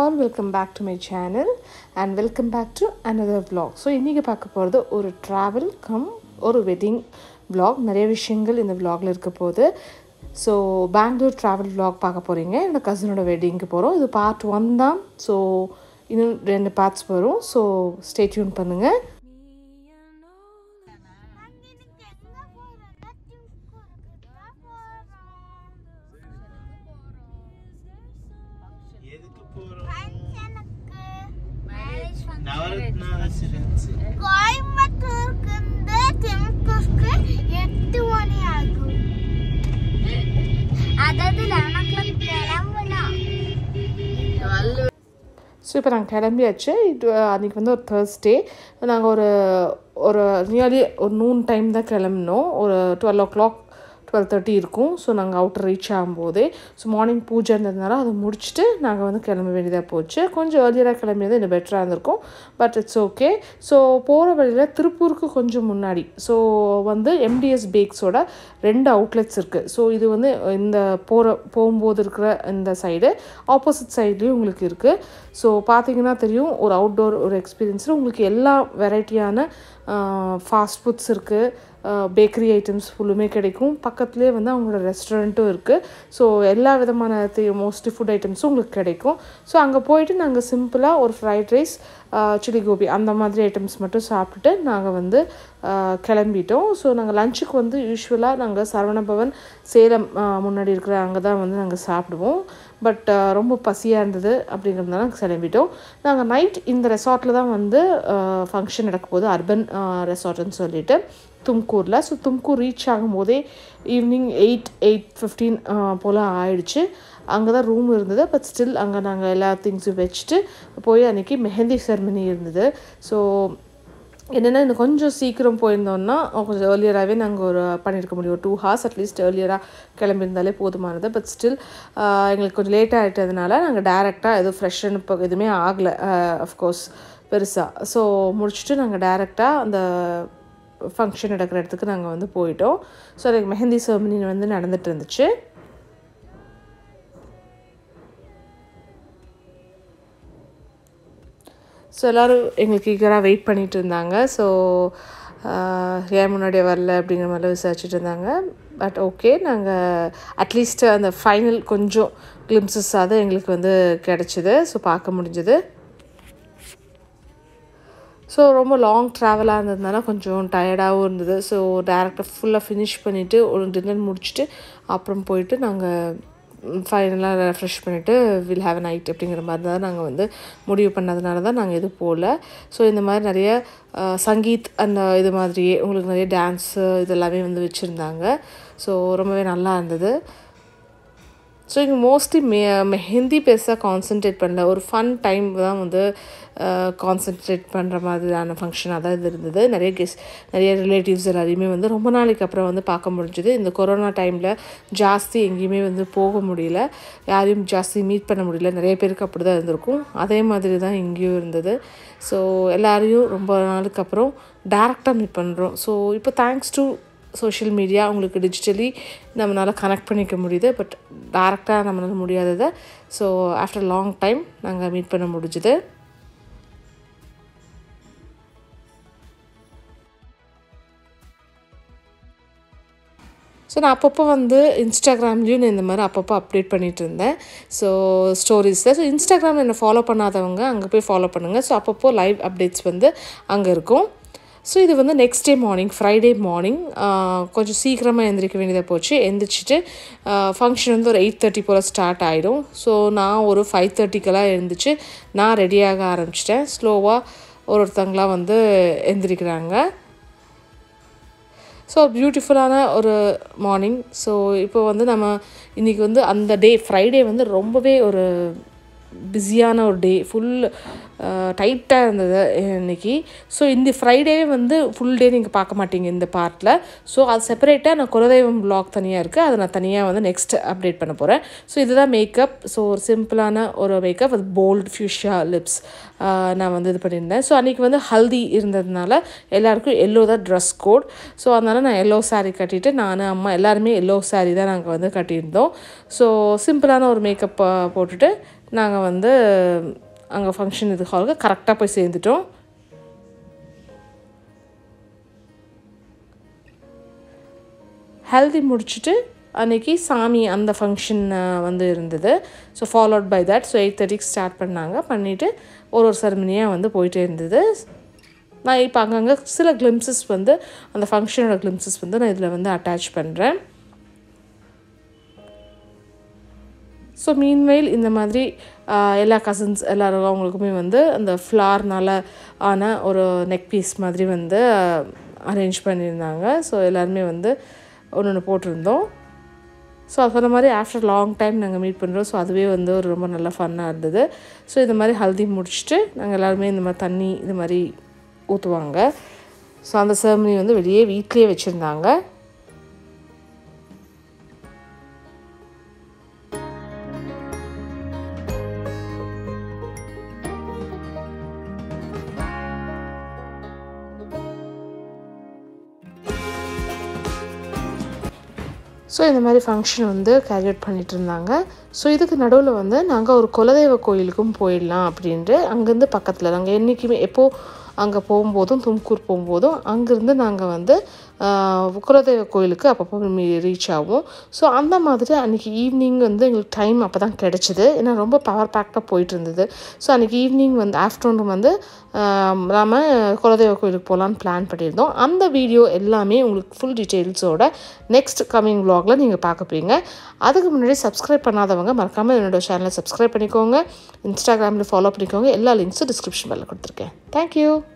all welcome back to my channel and welcome back to another vlog so இன்றைக்கி பார்க்க போகிறது ஒரு travel cum ஒரு வெட்டிங் vlog நிறைய விஷயங்கள் இந்த vlogல இருக்க போகுது ஸோ பெங்களூர் ட்ராவல் vlog பார்க்க போகிறீங்க என்னோட கசினோட வெட்டிங்க்கு போகிறோம் இது பார்ட் ஒன் தான் ஸோ இன்னும் ரெண்டு பார்ட்ஸ் வரும் ஸோ ஸ்டே டியூன் பண்ணுங்கள் எதுக்கு போறோம் நவரத்னா ரெசிடென்சி கோயம்புத்தூருக்கு இருந்து திமுகவுக்கு எட்டு மணி ஆகும் அதாவது லெவன் ஓ கிளாக் கிளம்பணும் ஸோ இப்போ நாங்கள் கிளம்பியாச்சு இது அன்றைக்கி வந்து ஒரு தேர்ஸ்டே நாங்கள் ஒரு ஒரு நியர்லி ஒரு நூன் டைம் தான் கிளம்பினோம் ஒரு twelve o'clock twelve thirty இருக்கும் ஸோ நாங்கள் அவுட்டர் ரீச் ஆகும்போதே ஸோ மார்னிங் பூஜை இருந்ததுனால அதை முடிச்சுட்டு நாங்கள் வந்து கிளம்ப வேண்டியதாக போச்சு கொஞ்சம் ஏர்லியராக கிளம்பியது இன்னும் பெட்டராக இருந்திருக்கும் பட் இட்ஸ் ஓகே ஸோ போகிற வழியில் திருப்பூருக்கு கொஞ்சம் முன்னாடி ஸோ வந்து எம்டிஎஸ் பேக்ஸோட ரெண்டு அவுட்லெட்ஸ் இருக்குது ஸோ இது வந்து இந்த போகிற போகும்போது இருக்கிற இந்த சைடு ஆப்போசிட் சைட்லேயும் உங்களுக்கு இருக்குது ஸோ பார்த்தீங்கன்னா தெரியும் ஒரு அவுட்டோர் ஒரு எக்ஸ்பீரியன்ஸில் உங்களுக்கு எல்லா வெரைட்டியான ஃபாஸ்ட் ஃபுட்ஸ் இருக்குது பேக்கரி ஐட்டம்ஸ் ஃபுல்லுமே கிடைக்கும் பக்கத்துலேயே வந்து அவங்களோட ரெஸ்டாரண்ட்டும் இருக்குது ஸோ எல்லா விதமான மோஸ்ட்லி ஃபுட் ஐட்டம்ஸும் உங்களுக்கு கிடைக்கும் ஸோ அங்கே போயிட்டு நாங்கள் சிம்பிளாக ஒரு ஃப்ரைட் ரைஸ் சில்லி கோபி அந்த மாதிரி ஐட்டம்ஸ் மட்டும் சாப்பிட்டுட்டு நாங்கள் வந்து ஆஹ், கிளம்பிட்டோம் ஸோ நாங்கள் லஞ்சுக்கு வந்து யூஸ்வலாக நாங்கள் சரவணபவன் சேலம் ஆஹ், முன்னாடி இருக்கிற அங்கே தான் வந்து நாங்கள் சாப்பிடுவோம் பட் ரொம்ப பசியாக இருந்தது அப்படிங்கிறதுனால நாங்கள் கிளம்பிட்டோம் நாங்கள் நைட் இந்த ரெசார்ட்டில் தான் வந்து ஃபங்க்ஷன் நடக்க போகுது அர்பன் ரெசார்ட்னு சொல்லிட்டு தும்கூரில் ஸோ தும்கூர் ரீச் ஆகும்போதே ஈவினிங் எயிட் எயிட் ஃபிஃப்டீன் போல் ஆயிடுச்சு அங்கே தான் ரூம் இருந்தது பட் ஸ்டில் அங்கே நாங்கள் எல்லா திங்ஸும் வச்சுட்டு போய் அன்றைக்கி மெஹந்தி செரமனி இருந்தது ஸோ என்னென்னா இன்னும் கொஞ்சம் சீக்கிரம் போயிருந்தோம்னா கொஞ்சம் ஏர்லியராகவே நாங்கள் ஒரு பண்ணியிருக்க முடியும் டூ ஹார்ஸ் அட்லீஸ்ட் ஏர்லியராக கிளம்பியிருந்தாலே போதுமானது பட் ஸ்டில் எங்களுக்கு கொஞ்சம் லேட் ஆகிட்டதுனால நாங்கள் டேரெக்டாக எதுவும் ஃப்ரெஷ்ஷன் இப்போ எதுவுமே ஆகலை அஃப்கோர்ஸ் பெருசாக ஸோ முடிச்சுட்டு நாங்கள் டேரெக்டாக அந்த ஃபங்க்ஷன் நடக்கிற இடத்துக்கு நாங்கள் வந்து போயிட்டோம் ஸோ எனக்கு மெஹந்தி செரமனி வந்து நடந்துட்டு இருந்துச்சு ஸோ எல்லோரும் எங்களுக்கு ஈகராக வெயிட் பண்ணிட்டு இருந்தாங்க ஸோ ஏன் முன்னாடியே வரல அப்படிங்கிற மாதிரிலாம் விசாரிச்சுட்டு இருந்தாங்க பட் ஓகே நாங்கள் அட்லீஸ்ட் அந்த ஃபைனல் கொஞ்சம் கிளிம்சஸ் அது எங்களுக்கு வந்து கிடச்சிது ஸோ பார்க்க முடிஞ்சது ஸோ ரொம்ப லாங் ட்ராவலாக இருந்ததுனால கொஞ்சம் டயர்டாகவும் இருந்தது ஸோ டேரெக்டாக ஃபுல்லாக ஃபினிஷ் பண்ணிவிட்டு ஒரு டின்னர் முடிச்சுட்டு அப்புறம் போயிட்டு நாங்கள் ஃபைனலாக ரெஃப்ரெஷ் பண்ணிவிட்டு வில் ஹேவ் நைட் அப்படிங்கிற மாதிரி தான் நாங்கள் வந்து முடிவு பண்ணதுனால தான் நாங்கள் எதுவும் போகல ஸோ இந்த மாதிரி நிறைய அஹ், சங்கீத் அந்த இது மாதிரியே உங்களுக்கு நிறைய டான்ஸு இதெல்லாமே வந்து வச்சுருந்தாங்க ஸோ ரொம்பவே நல்லா இருந்தது ஸோ இங்கே மோஸ்ட்லி மெ மெஹந்தி பெருசாக கான்சென்ட்ரேட் பண்ணல ஒரு ஃபன் டைம் தான் வந்து கான்சென்ட்ரேட் பண்ணுற மாதிரியான ஃபங்க்ஷனாக தான் இது இருந்தது நிறைய கெஸ்ட் நிறைய ரிலேட்டிவ்ஸ் எல்லாரையுமே வந்து ரொம்ப நாளைக்கு அப்புறம் வந்து பார்க்க முடிஞ்சுது இந்த கொரோனா டைமில் ஜாஸ்தி எங்கேயுமே வந்து போக முடியல யாரையும் ஜாஸ்தி மீட் பண்ண முடியல நிறைய பேருக்கு அப்படி தான் இருந்திருக்கும் அதே மாதிரி தான் இங்கேயும் இருந்தது ஸோ எல்லாரையும் ரொம்ப நாளுக்கு அப்புறம் டேரெக்டாக மீட் பண்ணுறோம் ஸோ இப்போ தேங்க்ஸ் டு சோஷியல் மீடியா உங்களுக்கு டிஜிட்டலி நம்மளால் கனெக்ட் பண்ணிக்க முடியுது பட் டேரெக்டாக நம்மளால் முடியாததை ஸோ ஆஃப்டர் லாங் டைம் நாங்கள் மீட் பண்ண முடிஞ்சுது ஸோ நான் அப்பப்போ வந்து இன்ஸ்டாகிராம்லேயும் நான் இந்த மாதிரி அப்பப்போ அப்டேட் பண்ணிகிட்டு இருந்தேன் ஸோ ஸ்டோரிஸில் ஸோ இன்ஸ்டாகிராம் என்னை ஃபாலோ பண்ணாதவங்க அங்கே போய் ஃபாலோ பண்ணுங்கள் ஸோ அப்பப்போ லைவ் அப்டேட்ஸ் வந்து அங்கே இருக்கும் ஸோ இது வந்து next day morning Friday morning கொஞ்சம் சீக்கிரமாக எந்திரிக்க வேண்டியதாக போச்சு எந்திரிச்சிட்டு ஃபங்க்ஷன் வந்து ஒரு எயிட் தேர்ட்டி போல் ஸ்டார்ட் ஆகிடும் ஸோ நான் ஒரு ஃபைவ் தேர்ட்டிக்கெல்லாம் எழுந்திரிச்சு நான் ரெடியாக ஆரம்பிச்சிட்டேன் ஸ்லோவாக ஒரு ஒருத்தங்களாம் வந்து எந்திரிக்கிறாங்க ஸோ பியூட்டிஃபுல்லான ஒரு மார்னிங் ஸோ இப்போ வந்து நம்ம இன்றைக்கி வந்து அந்த டே ஃப்ரைடே வந்து ரொம்பவே ஒரு பிஸியான ஒரு டே ஃபுல் டைட்டாக இருந்தது இன்னைக்கு ஸோ இந்த ஃப்ரைடேவே வந்து ஃபுல் டே நீங்கள் பார்க்க மாட்டீங்க இந்த பார்ட்டில் ஸோ அது செப்பரேட்டாக நான் குலதெய்வம் vlog தனியாக இருக்குது அதை நான் தனியாக வந்து நெக்ஸ்ட் அப்டேட் பண்ண போகிறேன் ஸோ இதுதான் மேக்கப் ஸோ ஒரு சிம்பிளான ஒரு மேக்கப் அது போல்ட் ஃபியூஷியா லிப்ஸ் நான் வந்து இது பண்ணியிருந்தேன் ஸோ அன்றைக்கி வந்து ஹல்தி இருந்ததுனால எல்லாருக்கும் எல்லோ தான் ட்ரெஸ் கோட் ஸோ அதனால் நான் எல்லோ saree கட்டிட்டு நான் அம்மா எல்லாருமே எல்லோ saree தான் நாங்கள் வந்து கட்டியிருந்தோம் ஸோ சிம்பிளான ஒரு மேக்கப் போட்டுட்டு நாங்கள் வந்து அங்கே ஃபங்க்ஷன் இது ஹாலுக்கு கரெக்டாக போய் சேர்ந்துட்டோம் ஹெல்தி முடிச்சுட்டு அன்றைக்கி சாமி அந்த ஃபங்க்ஷன் வந்து இருந்தது so followed by that so eight தேர்ட்டிக்கு ஸ்டார்ட் பண்ணாங்க பண்ணிவிட்டு ஒரு ஒரு செரமனியாக வந்து போயிட்டே இருந்தது நான் இப்போ அங்கங்கே சில கிளிம்சஸ் வந்து அந்த ஃபங்க்ஷனோட கிளிம்சஸ் வந்து நான் இதில் வந்து அட்டாச் பண்ணுறேன் ஸோ மீன்வெயில் இந்த மாதிரி ஆஹ், எல்லா கசின்ஸ் எல்லாரும் அவங்களுக்குமே வந்து அந்த ஃப்ளார்னால ஆன ஒரு நெக் பீஸ் மாதிரி வந்து அரேஞ்ச் பண்ணியிருந்தாங்க ஸோ எல்லாருமே வந்து ஒன்று ஒன்று போட்டிருந்தோம் ஸோ அது சொன்ன மாதிரி ஆஃப்டர் லாங் டைம் நாங்கள் மீட் பண்ணுறோம் ஸோ அதுவே வந்து ஒரு ரொம்ப நல்ல ஃபன்னாக இருந்தது ஸோ இந்த மாதிரி ஹல்தி முடிச்சுட்டு நாங்கள் எல்லாருமே இந்த மாதிரி தண்ணி இது மாதிரி ஊற்றுவாங்க ஸோ அந்த செரமனி வந்து வெளியே வீட்லேயே வச்சுருந்தாங்க ஸோ இந்த மாதிரி ஃபங்க்ஷன் வந்து கேரி அவுட் பண்ணிட்டு இருந்தாங்க ஸோ இதுக்கு நடுவில் வந்து நாங்கள் ஒரு குலதெய்வ கோயிலுக்கும் போயிடலாம் அப்படின்ட்டு அங்கேருந்து பக்கத்தில் நாங்கள் என்றைக்குமே எப்போது அங்கே போகும்போதும் தும்கூர் போகும்போதும் அங்கேருந்து நாங்கள் வந்து ஆஹ், குலதெய்வ கோயிலுக்கு அப்பப்போ ரீச் ஆகும் ஸோ அந்த மாதிரி அன்றைக்கி ஈவினிங் வந்து எங்களுக்கு டைம் அப்போ தான் கிடச்சிது ஏன்னா ரொம்ப பவர் பேக்டாக போயிட்டு இருந்தது ஸோ அன்றைக்கி ஈவினிங் வந்து ஆஃப்டர்நூன் வந்து நாம் குலதெய்வ கோயிலுக்கு போகலான்னு பிளான் பண்ணியிருந்தோம் அந்த வீடியோ எல்லாமே உங்களுக்கு ஃபுல் டீட்டெயில்ஸோட நெக்ஸ்ட் கம்மிங் vlogல நீங்கள் பார்க்க போறீங்க அதுக்கு முன்னாடி சப்ஸ்கிரைப் பண்ணாதவங்க மறக்காமல் என்னோட சேனலை சப்ஸ்கிரைப் பண்ணிக்கோங்க இன்ஸ்டாகிராமில் ஃபாலோ பண்ணிக்கோங்க எல்லா லிங்க்ஸும் டிஸ்கிரிப்ஷன் பெல்ல கொடுத்துருக்கேன் தேங்க்யூ